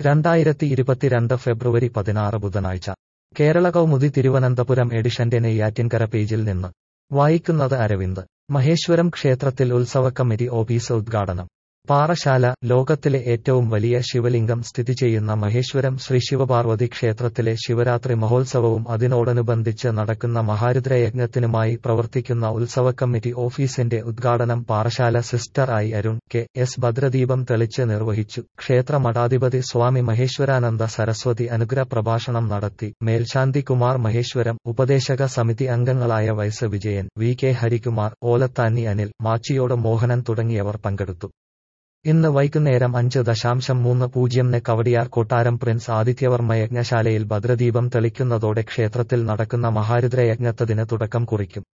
രണ്ടായിരത്തി ഇരുപത്തിരണ്ട് ഫെബ്രുവരി പതിനാറ് ബുധനാഴ്ച കേരള കൗമുദി തിരുവനന്തപുരം എഡിഷന്റെ നെയ്യാറ്റിൻകര പേജിൽ നിന്ന് വായിക്കുന്നത് അരവിന്ദ് മഹേശ്വരം ക്ഷേത്രത്തിൽ ഉത്സവ കമ്മിറ്റി ഓഫീസ് ഉദ്ഘാടനം പാറശാല ലോകത്തിലെ ഏറ്റവും വലിയ ശിവലിംഗം സ്ഥിതി ചെയ്യുന്ന മഹേശ്വരം ശ്രീ ശിവപാർവതി ക്ഷേത്രത്തിലെ ശിവരാത്രി മഹോത്സവവും അതിനോടനുബന്ധിച്ച് നടക്കുന്ന മഹാരുദ്രയജ്ഞത്തിനുമായി പ്രവർത്തിക്കുന്ന ഉത്സവ കമ്മിറ്റി ഓഫീസിന്റെ ഉദ്ഘാടനം Parassala sister I Arun K S ഭദ്രദീപം തെളിച്ച് നിർവഹിച്ചു ക്ഷേത്ര മഠാധിപതി സ്വാമി മഹേശ്വരാനന്ദ സരസ്വതി അനുഗ്രഹ പ്രഭാഷണം നടത്തി മേൽശാന്തി കുമാർ മഹേശ്വരം ഉപദേശക സമിതി അംഗങ്ങളായ vice Vijayan V K Harikumar Olathani Anil Machiyodu Mohanan തുടങ്ങിയവർ പങ്കെടുത്തു ഇന്ന് വൈകുന്നേരം അഞ്ച് ദശാംശം മൂന്ന് പൂജ്യംന് കവടിയാർ കൊട്ടാരം പ്രിൻസ് ആദിത്യവർമ്മ യജ്ഞശാലയിൽ ഭദ്രദീപം തെളിക്കുന്നതോടെ ക്ഷേത്രത്തിൽ നടക്കുന്ന മഹാരുദ്രയജ്ഞത്തതിന് തുടക്കം കുറിക്കും